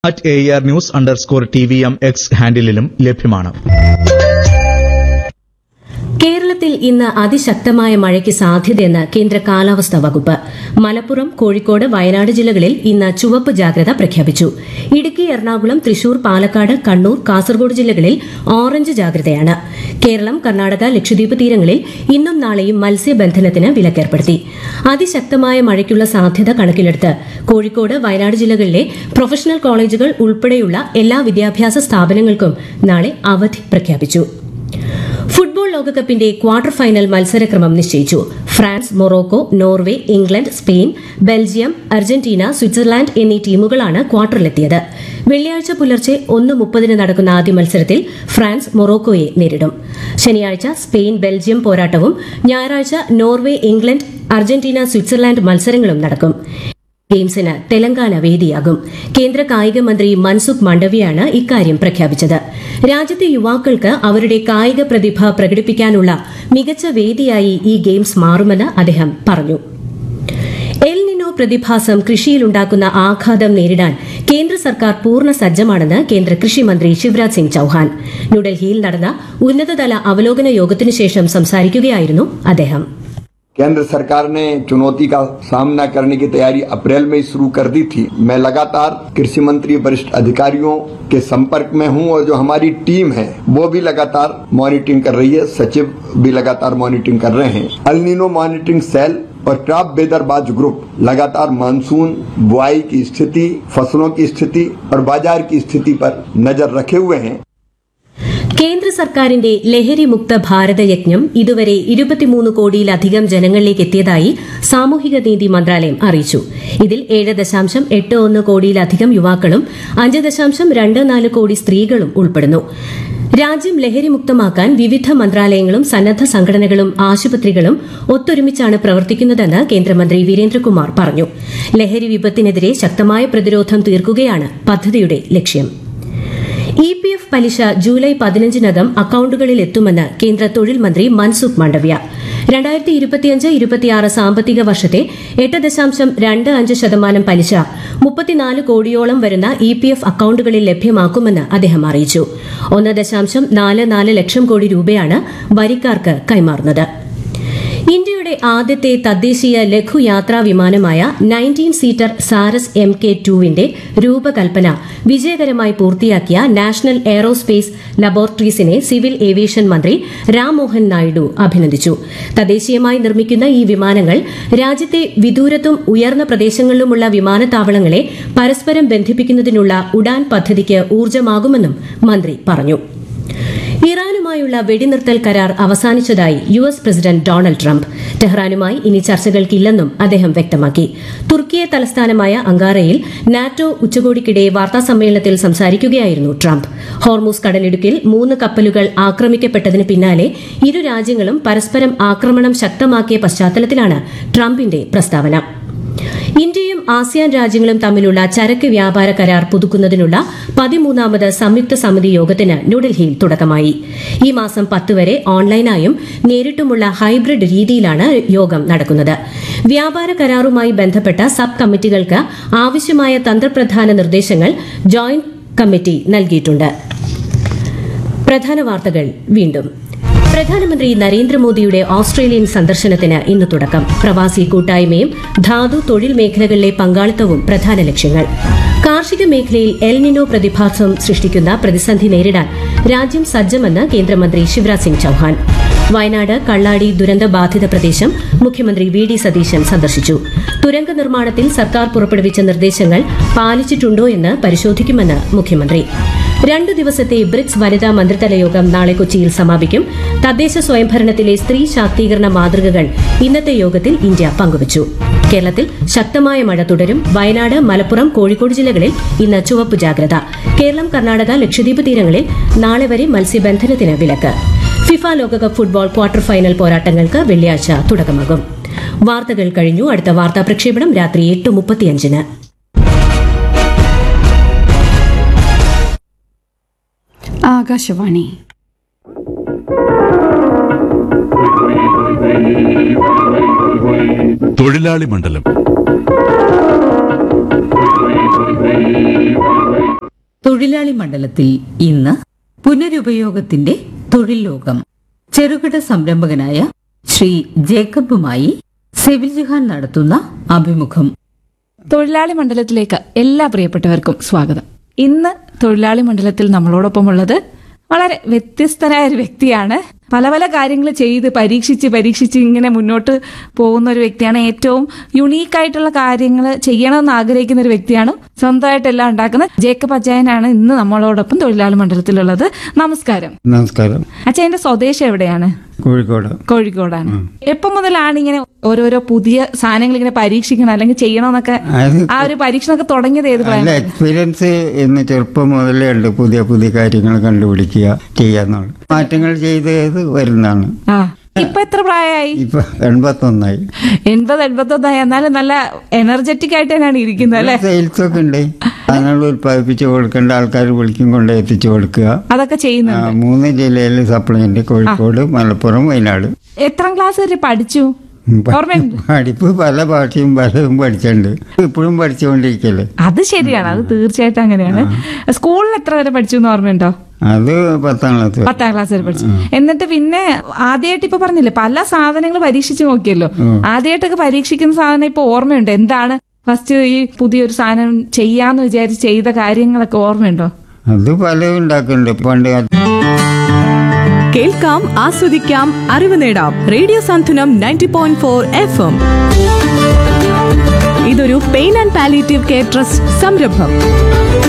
at A R news underscore T V M X ഹാൻഡിലും ലഭ്യമാണ് കേരളത്തിൽ ഇന്ന് അതിശക്തമായ മഴയ്ക്ക് സാധ്യതയെന്ന് കേന്ദ്ര കാലാവസ്ഥാ വകുപ്പ് മലപ്പുറം കോഴിക്കോട് വയനാട് ജില്ലകളിൽ ഇന്ന് ചുവപ്പ് ജാഗ്രത പ്രഖ്യാപിച്ചു ഇടുക്കി എറണാകുളം തൃശൂർ പാലക്കാട് കണ്ണൂർ കാസർഗോഡ് ജില്ലകളിൽ ഓറഞ്ച് ജാഗ്രതയാണ് കേരളം കർണാടക ലക്ഷദ്വീപ് തീരങ്ങളിൽ ഇന്നും നാളെയും മത്സ്യബന്ധനത്തിന് വിലക്കേർപ്പെടുത്തി അതിശക്തമായ മഴയ്ക്കുള്ള സാധ്യത കണക്കിലെടുത്ത് കോഴിക്കോട് വയനാട് ജില്ലകളിലെ പ്രൊഫഷണൽ കോളേജുകൾ ഉൾപ്പെടെയുള്ള എല്ലാ വിദ്യാഭ്യാസ സ്ഥാപനങ്ങൾക്കും നാളെ അവധി പ്രഖ്യാപിച്ചു ഫുട്ബോൾ ലോകകപ്പിന്റെ ക്വാർട്ടർ ഫൈനൽ മത്സരക്രമം നിശ്ചയിച്ചു France Morocco Norway England Spain Belgium Argentina Switzerland എന്നീ ടീമുകളാണ് ക്വാർട്ടറിലെത്തിയത് വെള്ളിയാഴ്ച പുലർച്ചെ ഒന്ന് മുപ്പതിന് നടക്കുന്ന ആദ്യ മത്സരത്തിൽ ഫ്രാൻസ് മൊറോക്കോയെ നേരിടും ശനിയാഴ്ച സ്പെയിൻ ബെൽജിയം പോരാട്ടവും ഞായറാഴ്ച നോർവേ ഇംഗ്ലണ്ട് അർജന്റീന സ്വിറ്റ്സർലാൻഡ് മത്സരങ്ങളും നടക്കും ഗെയിംസിന് തെലങ്കാന വേദിയാകും കേന്ദ്ര കായിക മന്ത്രി മൻസുഖ് മാണ്ഡവ്യയാണ് ഇക്കാര്യം പ്രഖ്യാപിച്ചത് രാജ്യത്തെ യുവാക്കൾക്ക് അവരുടെ കായിക പ്രതിഭ പ്രകടിപ്പിക്കാനുള്ള മികച്ച വേദിയായി ഈ ഗെയിംസ് മാറുമെന്ന് അദ്ദേഹം പറഞ്ഞു എൽ നിനോ പ്രതിഭാസം കൃഷിയിലുണ്ടാക്കുന്ന ആഘാതം നേരിടാൻ കേന്ദ്ര സർക്കാർ പൂർണ്ണ സജ്ജമാണെന്ന് കേന്ദ്ര കൃഷിമന്ത്രി ശിവരാജ് സിംഗ് ചൌഹാൻ ന്യൂഡൽഹിയിൽ നടന്ന ഉന്നതതല അവലോകന യോഗത്തിനു ശേഷം സംസാരിക്കുകയായിരുന്നു അദ്ദേഹം केंद्र सरकार ने चुनौती का सामना करने की तैयारी अप्रैल में ही शुरू कर दी थी मैं लगातार कृषि मंत्री वरिष्ठ अधिकारियों के संपर्क में हूं और जो हमारी टीम है वो भी लगातार मॉनिटरिंग कर रही है सचिव भी लगातार मॉनिटरिंग कर रहे हैं अल्निनो मॉनिटरिंग सेल और क्रॉप बेदरबाज ग्रुप लगातार मानसून बुआई की स्थिति फसलों की स्थिति और बाजार की स्थिति पर नजर रखे हुए हैं കേന്ദ്ര സർക്കാരിന്റെ ലഹരി മുക്ത ഭാരത യജ്ഞം ഇതുവരെ ഇരുപത്തിമൂന്ന് കോടിയിലധികം ജനങ്ങളിലേക്ക് എത്തിയതായി സാമൂഹിക നീതി മന്ത്രാലയം അറിയിച്ചു ഇതിൽ ഏഴ് ദശാംശം എട്ട് ഒന്ന് കോടിയിലധികം യുവാക്കളും അഞ്ച് ദശാംശം രണ്ട് നാല് കോടി സ്ത്രീകളും ഉൾപ്പെടുന്നു രാജ്യം ലഹരിമുക്തമാക്കാൻ വിവിധ മന്ത്രാലയങ്ങളും സന്നദ്ധ സംഘടനകളും ആശുപത്രികളും ഒത്തൊരുമിച്ചാണ് പ്രവർത്തിക്കുന്നതെന്ന് കേന്ദ്രമന്ത്രി വീരേന്ദ്രകുമാർ പറഞ്ഞു ലഹരി വിപത്തിനെതിരെ ശക്തമായ പ്രതിരോധം തീർക്കുകയാണ് പദ്ധതിയുടെ ലക്ഷ്യം ഇ പി എഫ് പലിശ ജൂലൈ പതിനഞ്ചിനകം അക്കൌണ്ടുകളിൽ എത്തുമെന്ന് കേന്ദ്ര തൊഴിൽ മന്ത്രി മൻസുഖ് മാണ്ഡവ്യ രണ്ടായിരത്തി ഇരുപത്തിയഞ്ച് ഇരുപത്തിയാറ് സാമ്പത്തിക വർഷത്തെ എട്ട് ദശാംശം രണ്ട് അഞ്ച് ശതമാനം പലിശ മുപ്പത്തിനാല് കോടിയോളം വരുന്ന ഇ പി എഫ് അക്കൌണ്ടുകളിൽ ലഭ്യമാക്കുമെന്ന് അദ്ദേഹം അറിയിച്ചു ഒന്ന് ദശാംശം നാല് നാല് ലക്ഷം കോടി രൂപയാണ് വരിക്കാർക്ക് കൈമാറുന്നത് ഇന്ത്യയുടെ ആദ്യത്തെ തദ്ദേശീയ ലഘുയാത്രാ വിമാനമായ nineteen seater Saras M K ടുവിന്റെ രൂപകൽപ്പന വിജയകരമായി പൂർത്തിയാക്കിയ നാഷണൽ എയറോസ്പേസ് ലബോറട്ടറീസിനെ സിവിൽ ഏവിയേഷൻ മന്ത്രി രാംമോഹൻ നായിഡു അഭിനന്ദിച്ചു തദ്ദേശീയമായി നിർമ്മിക്കുന്ന ഈ വിമാനങ്ങൾ രാജ്യത്തെ വിദൂരത്തും ഉയർന്ന പ്രദേശങ്ങളിലുമുള്ള വിമാനത്താവളങ്ങളെ പരസ്പരം ബന്ധിപ്പിക്കുന്നതിനുള്ള ഉഡാൻ പദ്ധതിക്ക് ഊർജ്ജമാകുമെന്നും മന്ത്രി പറഞ്ഞു ഇറാനുമായുള്ള വെടിനിർത്തൽ കരാർ അവസാനിച്ചതായി U S president Donald Trump ടെഹ്റാനുമായി ഇനി ചർച്ചകൾക്കില്ലെന്നും അദ്ദേഹം വ്യക്തമാക്കി തുർക്കിയെ തലസ്ഥാനമായ അങ്കാറയിൽ നാറ്റോ ഉച്ചകോടിക്കിടെ വാർത്താസമ്മേളനത്തിൽ സംസാരിക്കുകയായിരുന്നു ട്രംപ് ഹോർമൂസ് കടലിടുക്കിൽ മൂന്ന് കപ്പലുകൾ ആക്രമിക്കപ്പെട്ടതിന് പിന്നാലെ ഇരു രാജ്യങ്ങളും പരസ്പരം ആക്രമണം ശക്തമാക്കിയ പശ്ചാത്തലത്തിലാണ് ട്രംപിന്റെ പ്രസ്താവന ഇന്ത്യയും ആസിയാൻ രാജ്യങ്ങളും തമ്മിലുള്ള ചരക്ക് വ്യാപാര കരാർ പുതുക്കുന്നതിനുള്ള പതിമൂന്നാമത് സംയുക്ത സമിതി യോഗത്തിന് ന്യൂഡൽഹിയിൽ തുടക്കമായി ഈ മാസം പത്ത് വരെ ഓൺലൈനായും നേരിട്ടുമുള്ള ഹൈബ്രിഡ് രീതിയിലാണ് യോഗം നടക്കുന്നത് വ്യാപാര കരാറുമായി ബന്ധപ്പെട്ട സബ് കമ്മിറ്റികൾക്ക് ആവശ്യമായ തന്ത്രപ്രധാന നിർദ്ദേശങ്ങൾ ജോയിന്റ് കമ്മിറ്റി നൽകിയിട്ടുണ്ട് പ്രധാന വാർത്തകൾ വീണ്ടും പ്രധാനമന്ത്രി നരേന്ദ്രമോദിയുടെ ഓസ്ട്രേലിയൻ സന്ദർശനത്തിന് ഇന്ന് തുടക്കം പ്രവാസി കൂട്ടായ്മയും ധാതു തൊഴിൽ മേഖലകളിലെ പങ്കാളിത്തവും പ്രധാന ലക്ഷ്യങ്ങൾ കാർഷിക മേഖലയിൽ എൽനിനോ പ്രതിഭാസം സൃഷ്ടിക്കുന്ന പ്രതിസന്ധി നേരിടാൻ രാജ്യം സജ്ജമെന്ന് കേന്ദ്രമന്ത്രി ശിവരാജ് സിംഗ് ചൌഹാൻ വയനാട് കള്ളാടി ദുരന്ത ബാധിത പ്രദേശം മുഖ്യമന്ത്രി വി ഡി സതീശൻ സന്ദർശിച്ചു തുരങ്ക നിർമ്മാണത്തിൽ സർക്കാർ പുറപ്പെടുവിച്ച നിർദ്ദേശങ്ങൾ പാലിച്ചിട്ടുണ്ടോ എന്ന് പരിശോധിക്കുമെന്ന് മുഖ്യമന്ത്രി രണ്ടു ദിവസത്തെ ബ്രിക്സ് വനിതാ മന്ത്രിതല യോഗം നാളെ കൊച്ചിയിൽ സമാപിക്കും തദ്ദേശ സ്വയംഭരണത്തിലെ സ്ത്രീ ശാക്തീകരണ മാതൃകകൾ ഇന്നത്തെ യോഗത്തിൽ ഇന്ത്യ പങ്കുവച്ചു കേരളത്തിൽ ശക്തമായ മഴ തുടരും വയനാട് മലപ്പുറം കോഴിക്കോട് ജില്ലകളിൽ ഇന്ന് ചുവപ്പ് ജാഗ്രത കേരളം കർണാടക ലക്ഷദ്വീപ് തീരങ്ങളിൽ നാളെ വരെ മത്സ്യബന്ധനത്തിന് വിലക്ക് ഫിഫ ലോകകപ്പ് ഫുട്ബോൾ ക്വാർട്ടർ ഫൈനൽ പോരാട്ടങ്ങൾക്ക് വെള്ളിയാഴ്ച തുടക്കമാകും വാർത്തകൾ കഴിഞ്ഞു അടുത്ത വാർത്താ പ്രക്ഷേപണം രാത്രി എട്ട് മുപ്പത്തിയഞ്ചിന് ആകാശവാണി തൊഴിലാളി മണ്ഡലം തൊഴിലാളി മണ്ഡലത്തിൽ ഇന്ന് പുനരുപയോഗത്തിന്റെ തൊഴിൽ ലോകം ചെറുകിട സംരംഭകനായ ശ്രീ ജേക്കബുമായി സെവിൽ ജഹാൻ നടത്തുന്ന അഭിമുഖം തൊഴിലാളി മണ്ഡലത്തിലേക്ക് എല്ലാ പ്രിയപ്പെട്ടവർക്കും സ്വാഗതം ഇന്ന് തൊഴിലാളി മണ്ഡലത്തിൽ നമ്മളോടൊപ്പമുള്ളത് വളരെ വ്യത്യസ്തനായ ഒരു വ്യക്തിയാണ് പല പല കാര്യങ്ങൾ ചെയ്ത് പരീക്ഷിച്ച് പരീക്ഷിച്ച് ഇങ്ങനെ മുന്നോട്ട് പോകുന്ന ഒരു വ്യക്തിയാണ് ഏറ്റവും യുണീക്ക് ആയിട്ടുള്ള കാര്യങ്ങൾ ചെയ്യണമെന്ന് ആഗ്രഹിക്കുന്ന ഒരു വ്യക്തിയാണ് സ്വന്തമായിട്ട് എല്ലാം ഉണ്ടാക്കുന്ന ജേക്കബ് അജയനാണ് ഇന്ന് നമ്മളോടൊപ്പം തൊഴിലാളി മണ്ഡലത്തിലുള്ളത് നമസ്കാരം നമസ്കാരം അജയന്റെ സ്വദേശം എവിടെയാണ് കോഴിക്കോട് കോഴിക്കോടാണ് എപ്പം മുതലാണ് ഇങ്ങനെ ഓരോരോ പുതിയ സാധനങ്ങൾ ഇങ്ങനെ പരീക്ഷിക്കണം അല്ലെങ്കിൽ ചെയ്യണമെന്നൊക്കെ അത് ആ ഒരു പരീക്ഷണമൊക്കെ തുടങ്ങിയത് ഏത് നല്ല പ്രായം എക്സ്പീരിയൻസ് ഇന്ന് ചെറുപ്പം മുതലേ ഉണ്ട് പുതിയ പുതിയ കാര്യങ്ങൾ കണ്ടുപിടിക്കുക ചെയ്യാന്നുള്ളത് മാറ്റങ്ങൾ ചെയ്ത് ചെയ്ത് വരുന്നതാണ് ആ ഇപ്പൊ എത്ര പ്രായമായി ഇപ്പൊ എൺപത്തൊന്നായി എൺപത് എൺപത്തൊന്നായി എന്നാലും നല്ല എനർജറ്റിക് ആയിട്ട് തന്നെയാണ് ഇരിക്കുന്നത് അല്ലെ സെയിൽസ് ഒക്കെ ഉണ്ട് സാധനങ്ങൾ ഉത്പാദിപ്പിച്ച് കൊടുക്കേണ്ട ആൾക്കാർ വിളിക്കും കൊണ്ട് എത്തിച്ചു കൊടുക്കുക അതൊക്കെ ആ, ചെയ്യുന്നുണ്ട് മൂന്ന് ജില്ലയിൽ സപ്ലൈ ഉണ്ട് കോഴിക്കോട് മലപ്പുറം വയനാട് എത്രാം ക്ലാസ് വരെ പഠിച്ചു ഓർമ്മയുണ്ട് പഠിപ്പ് പല ഭാഷയും പലതും പഠിച്ചിട്ടുണ്ട് ഇപ്പോഴും പഠിച്ചുകൊണ്ടിരിക്കല്ലേ അത് ശരിയാണ് അത് തീർച്ചയായിട്ടും അങ്ങനെയാണ് സ്കൂളിൽ എത്ര വരെ പഠിച്ചു എന്ന് ഓർമ്മയുണ്ടോ അത് പത്താം ക്ലാസ് പത്താം ക്ലാസ് വരെ പഠിച്ചു എന്നിട്ട് പിന്നെ ആദ്യമായിട്ട് ഇപ്പൊ പറഞ്ഞില്ലേ പല സാധനങ്ങൾ പരീക്ഷിച്ചു നോക്കിയല്ലോ ആദ്യമായിട്ടൊക്കെ പരീക്ഷിക്കുന്ന സാധനം ഇപ്പൊ ഓർമ്മയുണ്ട് എന്താണ് ഫസ്റ്റ് ഈ പുതിയൊരു സാധനം ചെയ്യാന്ന് വിചാരിച്ച് ചെയ്ത കാര്യങ്ങളൊക്കെ ഓർമ്മയുണ്ടോ അത് പലതും ഉണ്ടാക്കുന്നുണ്ട് പണ്ട് കാലത്ത് കേൾക്കാം ആസ്വദിക്കാം അറിവ് നേടാം radio Santhwanam ninety point four F M ഇതൊരു pain and palliative care trust സംരംഭം